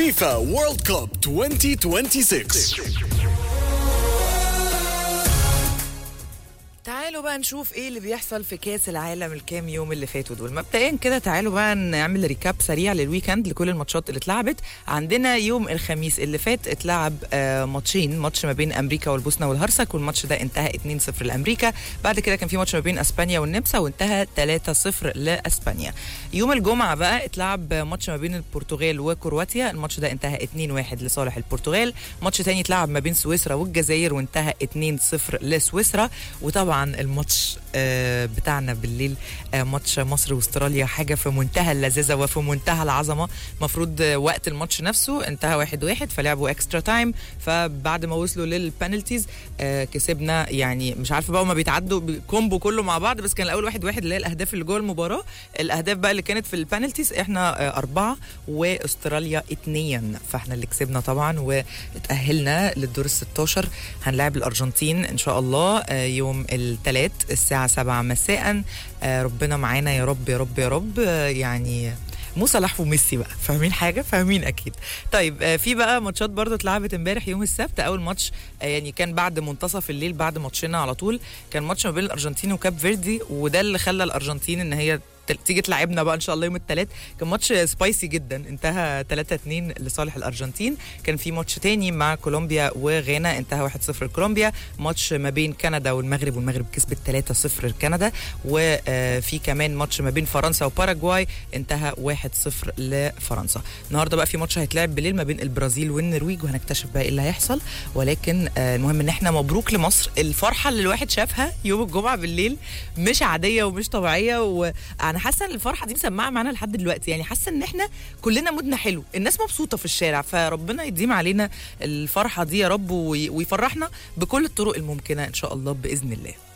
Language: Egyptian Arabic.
فيفا وورلد كوب 2026 تعالوا بقى نشوف ايه اللي بيحصل في كاس العالم الكام يوم اللي فاتوا دول مبدئيا كده تعالوا بقى نعمل ريكاب سريع للويكند لكل الماتشات اللي اتلعبت عندنا يوم الخميس اللي فات اتلعب آه ماتشين ماتش ما بين امريكا والبوسنه والهرسك والماتش ده انتهى 2-0 لامريكا بعد كده كان في ماتش ما بين اسبانيا والنمسا وانتهى 3-0 لاسبانيا يوم الجمعه بقى اتلعب ماتش ما بين البرتغال وكرواتيا الماتش ده انتهى 2-1 لصالح البرتغال ماتش تاني اتلعب ما بين سويسرا والجزائر وانتهى 2-0 لسويسرا وطبعا الماتش آه، بتاعنا بالليل آه، ماتش مصر واستراليا حاجه في منتهى اللذاذه وفي منتهى العظمه المفروض وقت الماتش نفسه انتهى واحد واحد فلعبوا اكسترا تايم فبعد ما وصلوا للبنالتيز آه، كسبنا يعني مش عارفه بقى هما بيتعدوا كومبو كله مع بعض بس كان الاول واحد واحد اللي هي الاهداف اللي جوه المباراه الاهداف بقى اللي كانت في البنالتيز احنا آه، اربعه واستراليا اتنين فاحنا اللي كسبنا طبعا واتاهلنا للدور ال 16 هنلاعب الارجنتين ان شاء الله آه، يوم الثلاث الساعه 7 مساء آه، ربنا معانا يا رب يا رب يا رب آه، يعني مو صلاح وميسي بقى فاهمين حاجه فاهمين اكيد طيب آه، في بقى ماتشات برضو اتلعبت امبارح يوم السبت اول ماتش آه، يعني كان بعد منتصف الليل بعد ماتشنا على طول كان ماتش ما بين الارجنتين وكاب فيردي وده اللي خلى الارجنتين ان هي تل- تيجي تلعبنا بقى ان شاء الله يوم الثلاث كان ماتش سبايسي جدا انتهى 3 2 لصالح الارجنتين كان في ماتش تاني مع كولومبيا وغانا انتهى 1 0 لكولومبيا ماتش ما بين كندا والمغرب والمغرب كسبت 3 0 لكندا وفي كمان ماتش ما بين فرنسا وباراجواي انتهى 1 0 لفرنسا النهارده بقى في ماتش هيتلعب بالليل ما بين البرازيل والنرويج وهنكتشف بقى ايه اللي هيحصل ولكن آه، المهم ان احنا مبروك لمصر الفرحه اللي الواحد شافها يوم الجمعه بالليل مش عاديه ومش طبيعيه وانا حاسه ان الفرحه دي مسمعه معانا لحد دلوقتي يعني حاسه ان احنا كلنا مودنا حلو الناس مبسوطه في الشارع فربنا يديم علينا الفرحه دي يا رب وي- ويفرحنا بكل الطرق الممكنه ان شاء الله باذن الله